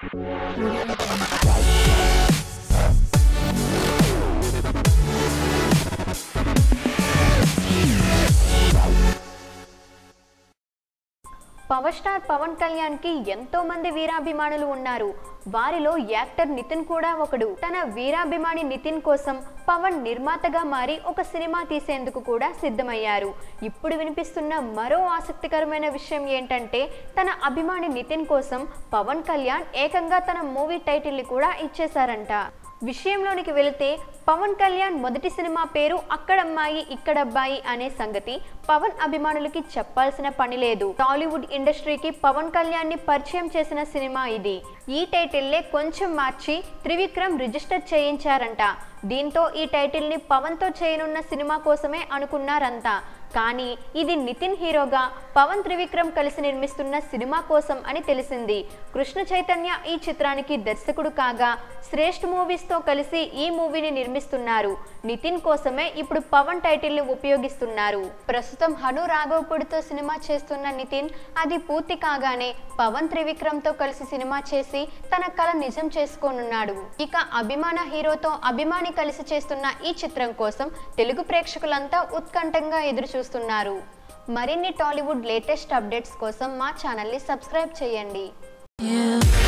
Power star Pawan Kalyan కి ఎంతో మంది వీరాభిమానులు ఉన్నారు వారిలో యాక్టర్ నితిన్ కూడా ఒకడు తన వీరాభిమాని నితిన్ కోసం పవన్ నిర్మాతగా మారి ఒక సినిమా తీసేందుకు కూడా సిద్ధమయ్యారు ఇప్పుడు వినిపిస్తున్న మరో ఆసక్తికరమైన విషయం ఏంటంటే తన అభిమాని నితిన్ కోసం పవన్ కళ్యాణ్ ఏకంగా తన మూవీ టైటిల్ని కూడా ఇచ్చేశారంట విషయంలోనికి వెళితే పవన్ కళ్యాణ్ మొదటి సినిమా పేరు అక్కడమ్మాయి ఇక్కడబ్బాయి అనే సంగతి పవన్ అభిమానులకి చెప్పాల్సిన పని లేదు టాలీవుడ్ ఇండస్ట్రీకి పవన్ కళ్యాణ్ ని పరిచయం చేసిన సినిమా ఇది ఈ టైటిల్లే కొంచెం మార్చి త్రివిక్రమ్ రిజిస్టర్ చేయించారంట దీంతో ఈ టైటిల్ ని పవన్ తో చేయనున్న సినిమా కోసమే అనుకున్నారంతా కానీ ఇది నితిన్ హీరోగా పవన్ త్రివిక్రమ్ కలిసి నిర్మిస్తున్న సినిమా కోసం అని తెలిసింది కృష్ణ చైతన్య ఈ చిత్రానికి దర్శకుడు కాగా శ్రేష్ఠ మూవీస్ తో కలిసి ఈ మూవీని నిర్మిస్తున్నారు నితిన్ కోసమే ఇప్పుడు పవన్ టైటిల్ ని ఉపయోగిస్తున్నారు ప్రస్తుతం హను రాఘవపుడితో సినిమా చేస్తున్న నితిన్ అది పూర్తి కాగానే పవన్ త్రివిక్రమ్ తో కలిసి సినిమా చేసి తన కళ నిజం చేసుకోనున్నాడు ఇక అభిమాన హీరోతో అభిమాని కలిసి చేస్తున్న ఈ చిత్రం కోసం తెలుగు ప్రేక్షకులంతా ఉత్కంఠంగా ఎదురు చూస్తున్నారు మరిన్ని టాలీవుడ్ లేటెస్ట్ అప్డేట్స్ కోసం మా ఛానల్ని సబ్స్క్రైబ్ చేయండి Yeah.